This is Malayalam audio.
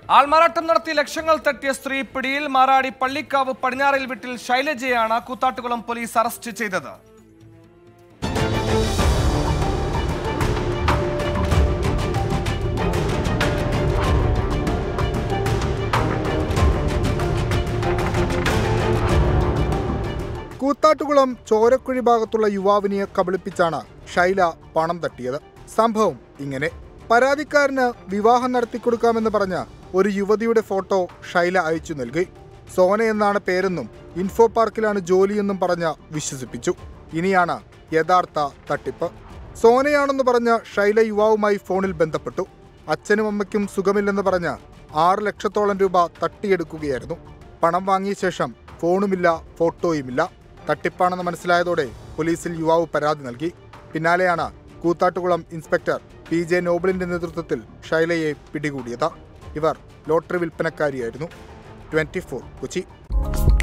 ആൾമാറാട്ടം നടത്തി ലക്ഷങ്ങൾ തട്ടിയ സ്ത്രീ പിടിയിൽ മാറാടി പള്ളിക്കാവ് പടിഞ്ഞാറയിൽ വീട്ടിൽ ശൈലജയാണ് കൂത്താട്ടുകുളം പോലീസ് അറസ്റ്റ് ചെയ്തത് കൂത്താട്ടുകുളം ചോരക്കുഴി ഭാഗത്തുള്ള യുവാവിനെ കബളിപ്പിച്ചാണ് ഷൈല പണം തട്ടിയത് സംഭവം ഇങ്ങനെ പരാതിക്കാരന് വിവാഹം നടത്തിക്കൊടുക്കാമെന്ന് പറഞ്ഞ ഒരു യുവതിയുടെ ഫോട്ടോ ഷൈല അയച്ചു നൽകി സോന എന്നാണ് പേരെന്നും ഇൻഫോ പാർക്കിലാണ് ജോലിയെന്നും പറഞ്ഞ് വിശ്വസിപ്പിച്ചു ഇനിയാണ് യഥാർത്ഥ തട്ടിപ്പ് സോനയാണെന്ന് പറഞ്ഞ ഷൈല യുവാവുമായി ഫോണിൽ ബന്ധപ്പെട്ടു അച്ഛനും അമ്മയ്ക്കും സുഖമില്ലെന്ന് പറഞ്ഞ് ആറ് ലക്ഷത്തോളം രൂപ തട്ടിയെടുക്കുകയായിരുന്നു പണം വാങ്ങിയ ശേഷം ഫോണുമില്ല ഫോട്ടോയുമില്ല തട്ടിപ്പാണെന്ന് മനസ്സിലായതോടെ പോലീസിൽ യുവാവ് പരാതി നൽകി പിന്നാലെയാണ് കൂത്താട്ടുകുളം ഇൻസ്പെക്ടർ പി ജെ നോബിളിന്റെ നേതൃത്വത്തിൽ ഷൈലയെ പിടികൂടിയത് ഇവർ ലോട്ടറി വിൽപ്പനക്കാരിയായിരുന്നു ട്വന്റി കൊച്ചി